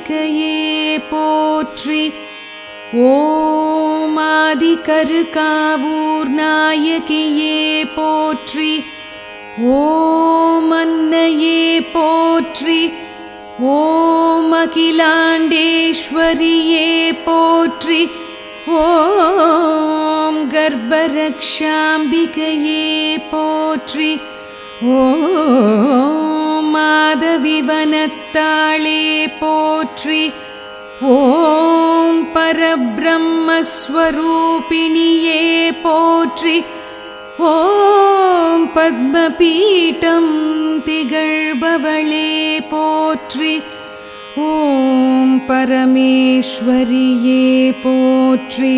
அம்பிகையே போற்றி ஓம் ஆதிகருகாவூர் நாயகியே போற்றி ஓம் அன்னையே போற்றி ஓம் அகிலாண்டேஸ்வரியே போற்றி ஓம் கர்ப்பரக்ஷாம்பிகையே போற்றி ஓம் மாதவிவனத்தாளே போற்றி ஓம் பரபிரம்மஸ்வரூபிணியே போற்றி ஓம் பத்மபீட்டம் திகழ்பவளே போற்றி ஓம் பரமேஸ்வரியே போற்றி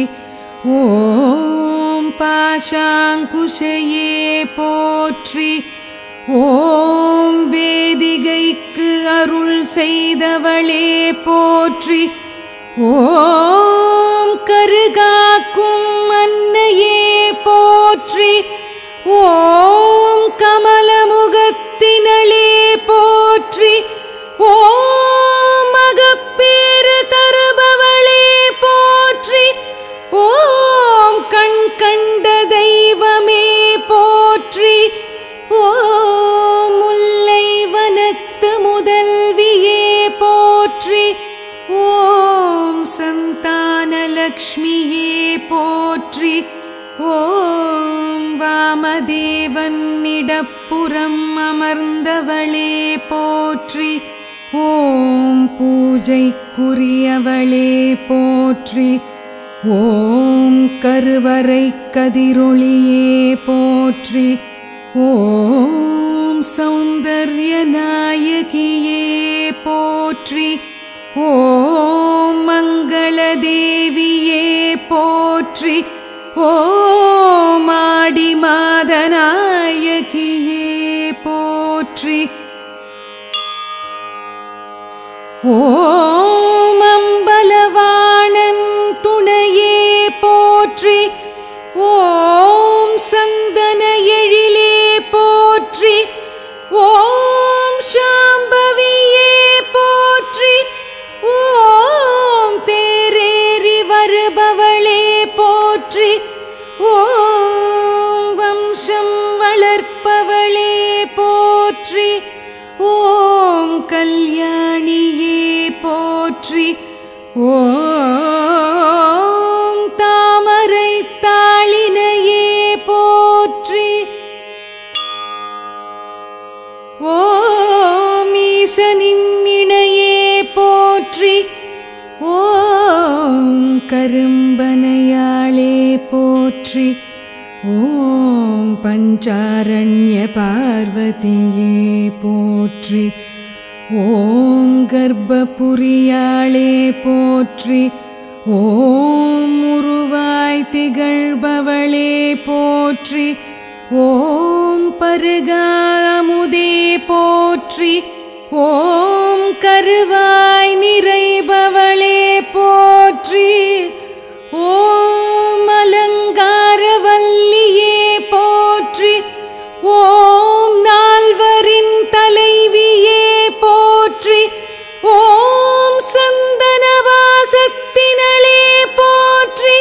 ஓம் பாஷாங்குஷையே போற்றி ஓம் வேதிகைக்கு அருள் செய்தவளே போற்றி ஓம் கருகாக்கும் அன்னையே போற்றி ஓம் கமலமுகத்தினளே போற்றி ஓம் மகப்பேறு தருபவளே போற்றி ஓம் கண் கண்ட தெய்வமே போற்றி ஓம் முல்லை வனத்து முதல்வியே போற்றி ஓம் சந்தானலக்ஷ்மியே போற்றி ஓம் வாமதேவன் இடப்புறம் அமர்ந்தவளே போற்றி ஓம் பூஜைக்குரியவளே போற்றி ஓம் கருவறை கதிரொளியே போற்றி ஓம் சௌந்தர்ய நாயகியே போற்றி ஓம் மங்களதேவியே போற்றி ஓம் ஆடி மாதநாயகியே போற்றி ஓம் அம்பலவாணன் துணையே போற்றி ஓம் சந்தன எழிலே போற்றி ஓம் சாம்பவியே போற்றி ஓம் தேரேறி வருபவளே போற்றி ஓம் வம்சம் வளர்ப்பவளே போற்றி ஓம் கல்யாணியே போற்றி ஓம் தாமரை தாளினையே போற்றி ஓம் ஈசனின் இணையே போற்றி ஓம் கரும்பனையாளே போற்றி ஓம் பஞ்சாரண்ய பார்வதியே போற்றி ஓம் கர்ப்பபுரியாளே போற்றி ஓம் உருவாய் திகழ்பவளே போற்றி ஓம் பருகாமுதே போற்றி ஓம் கருவாய் நிறைபவளே போற்றி ஓம் அலங்காரவல்லியே போற்றி ஓம் நால்வரின் தலைவியே போற்றி ஓம் சந்தனவாசத்தினளே போற்றி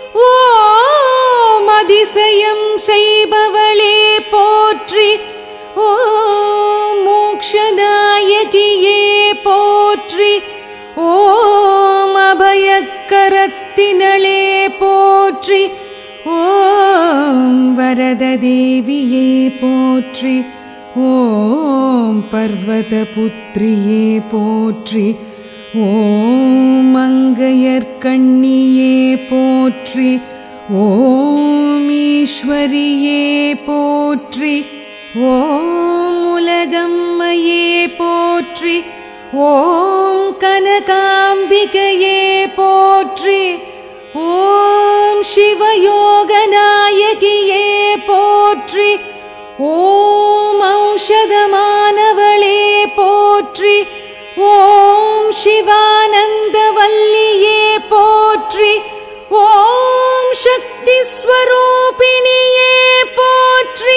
ஓம் அதிசயம் செய்பவளே போற்றி ஓம் மோக்ஷநாயகியே போற்றி ஓம் அபயக்கரத்தினளே போற்றி ஓம் வரத தேவியே போற்றி ஓம் பர்வதபுத்ரியே போற்றி ஓம் மங்கையர்கண்ணியே போற்றி ஓம் ஈஸ்வரியே போற்றி ஓம் உலகம்மையே போற்றி ஓம் கனகாம்பிகையே போற்றி ஓம் சிவயோகநாயகியே போற்றி ஓம் ஔஷதமானவளே போற்றி ஓம் சிவானந்தவல்லியே போற்றி ஓம் சக்தி ஸ்வரூபிணியே போற்றி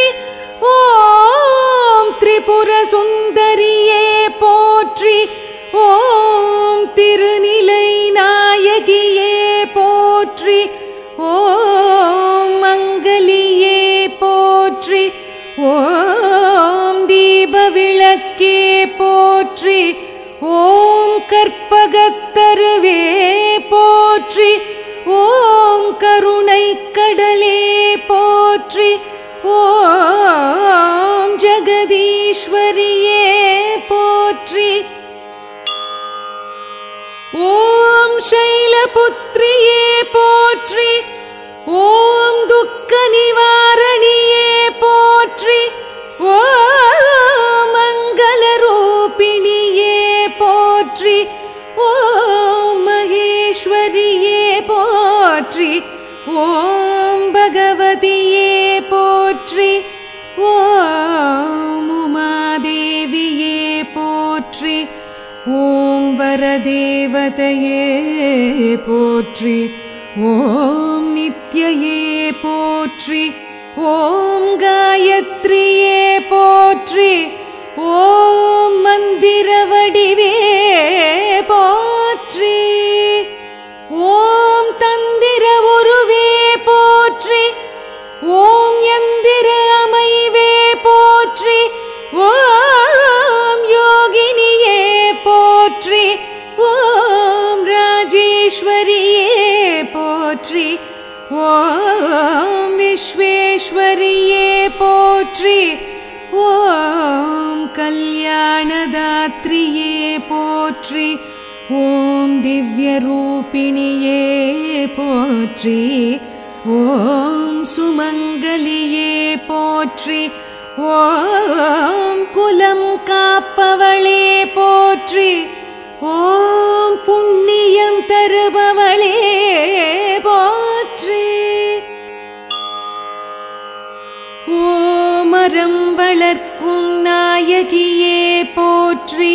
ஓம் திரிபுர சுந்தரியே போற்றி ஓம் திருநிலை நாயகியே போற்றி ஓம் மங்கலியே போற்றி ஓம் தீப விளக்கே போற்றி ஓம் கற்பகத்தருவே போற்றி ஓம் கருணை கடலே போற்றி ஓம் ஜெகதீஸ்வரியே போற்றி ஓம் சைலபுத்ரியே போற்றி ஓம் துக்க நிவாரணியே போற்றி ஓம் மங்கள ரூபிணியே போற்றி ஓம் மகேஸ்வரியே போற்றி ஓம் பகவதியே போற்றி ஓம் உமாதேவியே போற்றி ஓம் வரதேவதையே போற்றி ஓம் நித்யயே போற்றி ஓம் காயத்ரியே போற்றி ஓம் மந்திர வடிவே போற்றி ஓம் தந்திர உருவே போற்றி ஓம் எந்திர அமைவே போற்றி ஓம் யோகினியே போற்றி ஓம் ராஜேஸ்வரியே போற்றி ஓம் விஸ்வேஸ்வரியே போற்றி ஓம் கல்யாணதாத்ரியே போற்றி ஓம் திவ்யரூபிணியே போற்றி ஓம் சுமங்கலியே போற்றி ஓம் குலம் காப்பவளே போற்றி ஓம் புண்ணியம் தருபவளே போற்றி ஓமரம் வளர்க்கும் நாயகியே போற்றி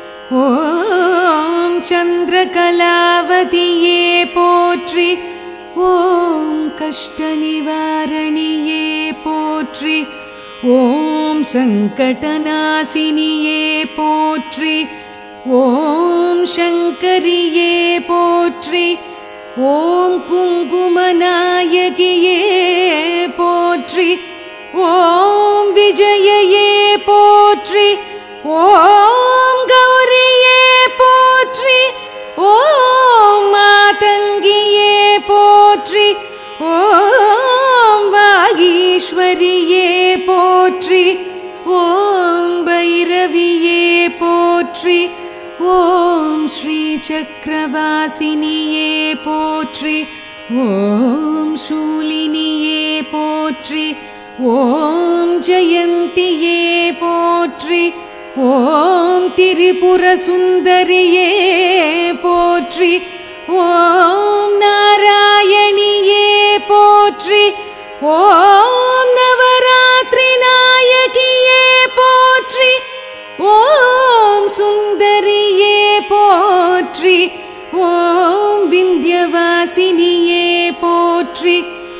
ஓம் சந்திரகலாவதியே போற்றி ஓம் கஷ்ட நிவாரணியே போற்றி ஓம் சங்கடநாசினியே போற்றி ஓம் சங்கரியே போற்றி ஓம் குங்குமநாயகியே போற்றி ஓம் விஜயயே போற்றி ஓம் கௌரியே போற்றி ஓம் மாதங்கியே போற்றி ஓம் வாகீஸ்வரியே போற்றி ஓம் பைரவியே போற்றி ஓம் ஸ்ரீ சக்கரவாசினியே போற்றி ஓம் சூலினியே போற்றி ஓம் ஜெயந்தியே போற்றி ஓம் திரிபுர சுந்தரியே போற்றி ஓம் நாராயணியே போற்றி ஓம் நவராத்திரி நாயகியே போற்றி ஓம் சுந்தரியே போற்றி ஓம் விந்தியவாசினியே போற்றி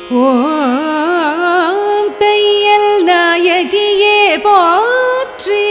ஓம் தையல் நாயகியே போற்றி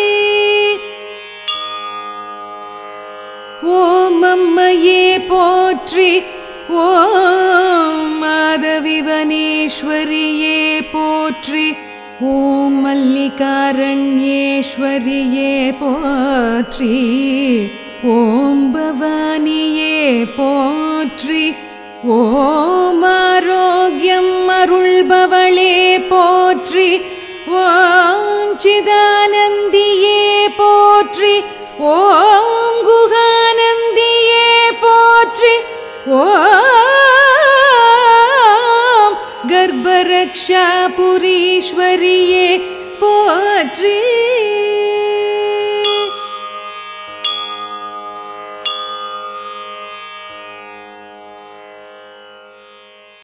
ஓம் அம்மையே போற்றி ஓம் மாதவிவனேஸ்வரியே போற்றி ஓம் மல்லிகாரண்யேஸ்வரியே போற்றி ஓம் பவானியே போற்றி ஓம் ஆரோக்கியம் அருள்பவளே போற்றி ஓம் சிதானந்தியே போற்றி ஓம் குகானந்தியே போற்றி ஓம் கர்ப்பரக்ஷாபுரீஸ்வரியே போற்றி